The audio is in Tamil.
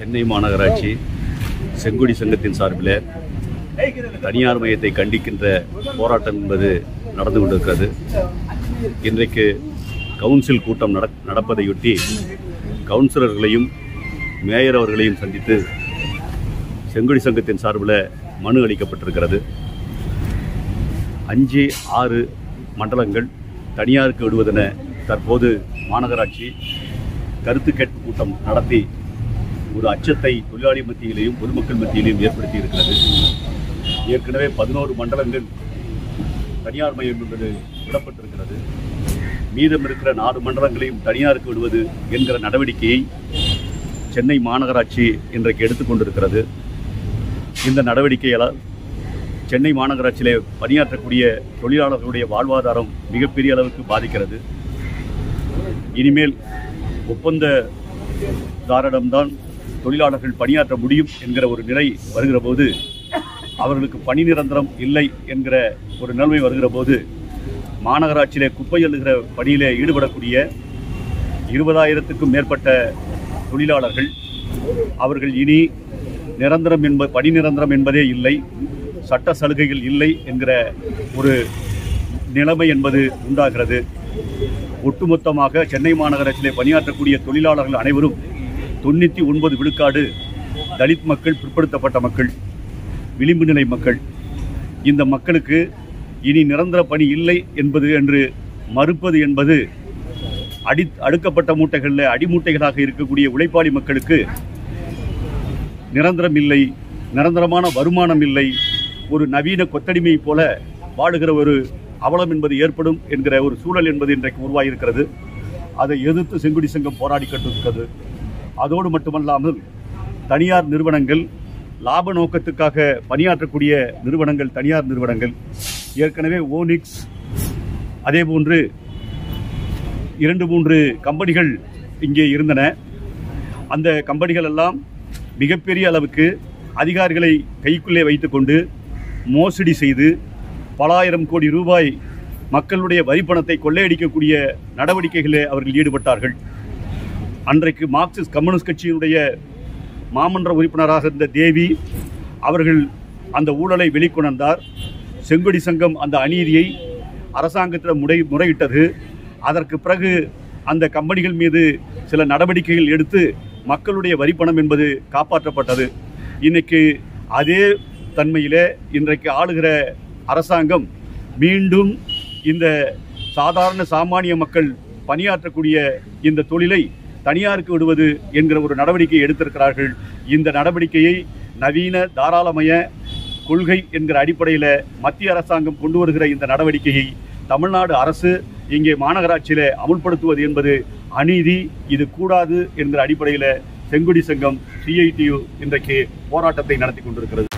சென்னை மாநகராட்சி செங்கொடி சங்கத்தின் சார்பில் தனியார் மையத்தை கண்டிக்கின்ற போராட்டம் என்பது நடந்து கொண்டிருக்கிறது இன்றைக்கு கவுன்சில் கூட்டம் நட நடப்பதையொட்டி கவுன்சிலர்களையும் மேயர் அவர்களையும் சந்தித்து செங்கொடி சங்கத்தின் சார்பில் மனு அளிக்கப்பட்டிருக்கிறது அஞ்சு ஆறு மண்டலங்கள் தனியாருக்கு விடுவதென தற்போது மாநகராட்சி கருத்து கேட்பு கூட்டம் நடத்தி ஒரு அச்சத்தை தொழிலாளி மத்தியிலேயும் பொதுமக்கள் மத்தியிலேயும் ஏற்படுத்தி இருக்கிறது ஏற்கனவே பதினோரு மண்டலங்கள் தனியார் மையம் என்பது விடப்பட்டிருக்கிறது மீதம் இருக்கிற நாலு மண்டலங்களையும் தனியாருக்கு விடுவது என்கிற நடவடிக்கையை சென்னை மாநகராட்சி இன்றைக்கு எடுத்துக்கொண்டிருக்கிறது இந்த நடவடிக்கையால் சென்னை மாநகராட்சியிலே பணியாற்றக்கூடிய தொழிலாளர்களுடைய வாழ்வாதாரம் மிகப்பெரிய அளவுக்கு பாதிக்கிறது இனிமேல் ஒப்பந்ததாரிடம்தான் தொழிலாளர்கள் பணியாற்ற முடியும் என்கிற ஒரு நிலை வருகிற போது அவர்களுக்கு பணி நிரந்தரம் இல்லை என்கிற ஒரு நிலைமை வருகிற போது மாநகராட்சியிலே குப்பை அள்ளுகிற பணியிலே ஈடுபடக்கூடிய இருபதாயிரத்துக்கும் மேற்பட்ட தொழிலாளர்கள் அவர்கள் இனி நிரந்தரம் என்ப பணி நிரந்தரம் என்பதே இல்லை சட்ட சலுகைகள் இல்லை என்கிற ஒரு நிலைமை என்பது உண்டாகிறது ஒட்டுமொத்தமாக சென்னை மாநகராட்சியிலே பணியாற்றக்கூடிய தொழிலாளர்கள் அனைவரும் தொண்ணூற்றி ஒன்பது விழுக்காடு தலித் மக்கள் பிற்படுத்தப்பட்ட மக்கள் விளிம்பு நிலை மக்கள் இந்த மக்களுக்கு இனி நிரந்தர பணி இல்லை என்பது என்று மறுப்பது என்பது அடி அடுக்கப்பட்ட மூட்டைகளில் அடிமூட்டைகளாக இருக்கக்கூடிய உழைப்பாளி மக்களுக்கு நிரந்தரம் இல்லை நிரந்தரமான வருமானம் இல்லை ஒரு நவீன கொத்தடிமையைப் போல வாழுகிற ஒரு அவலம் என்பது ஏற்படும் என்கிற ஒரு சூழல் என்பது இன்றைக்கு உருவாகியிருக்கிறது அதை எதிர்த்து செங்குடி சங்கம் போராடி கொண்டிருக்கிறது அதோடு மட்டுமல்லாமல் தனியார் நிறுவனங்கள் லாப நோக்கத்துக்காக பணியாற்றக்கூடிய நிறுவனங்கள் தனியார் நிறுவனங்கள் ஏற்கனவே ஓனிக்ஸ் அதேபோன்று இரண்டு மூன்று கம்பெனிகள் இங்கே இருந்தன அந்த கம்பெனிகள் எல்லாம் மிகப்பெரிய அளவுக்கு அதிகாரிகளை கைக்குள்ளே வைத்துக்கொண்டு மோசடி செய்து பல ஆயிரம் கோடி ரூபாய் மக்களுடைய வரிப்பணத்தை கொள்ளையடிக்கக்கூடிய நடவடிக்கைகளில் அவர்கள் ஈடுபட்டார்கள் அன்றைக்கு மார்க்சிஸ்ட் கம்யூனிஸ்ட் கட்சியினுடைய மாமன்ற உறுப்பினராக இருந்த தேவி அவர்கள் அந்த ஊழலை வெளிக்கொணர்ந்தார் செங்கொடி சங்கம் அந்த அநீதியை அரசாங்கத்தில் முறை முறையிட்டது அதற்கு பிறகு அந்த கம்பெனிகள் மீது சில நடவடிக்கைகள் எடுத்து மக்களுடைய வரிப்பணம் என்பது காப்பாற்றப்பட்டது இன்னைக்கு அதே தன்மையிலே இன்றைக்கு ஆளுகிற அரசாங்கம் மீண்டும் இந்த சாதாரண சாமானிய மக்கள் பணியாற்றக்கூடிய இந்த தொழிலை தனியாருக்கு விடுவது என்கிற ஒரு நடவடிக்கையை எடுத்திருக்கிறார்கள் இந்த நடவடிக்கையை நவீன தாராளமய கொள்கை என்கிற அடிப்படையில் மத்திய அரசாங்கம் கொண்டு வருகிற இந்த நடவடிக்கையை தமிழ்நாடு அரசு இங்கே மாநகராட்சியில் அமுல்படுத்துவது என்பது அநீதி இது கூடாது என்கிற அடிப்படையில் செங்குடி சங்கம் சிஐடியு இன்றைக்கு போராட்டத்தை நடத்தி கொண்டிருக்கிறது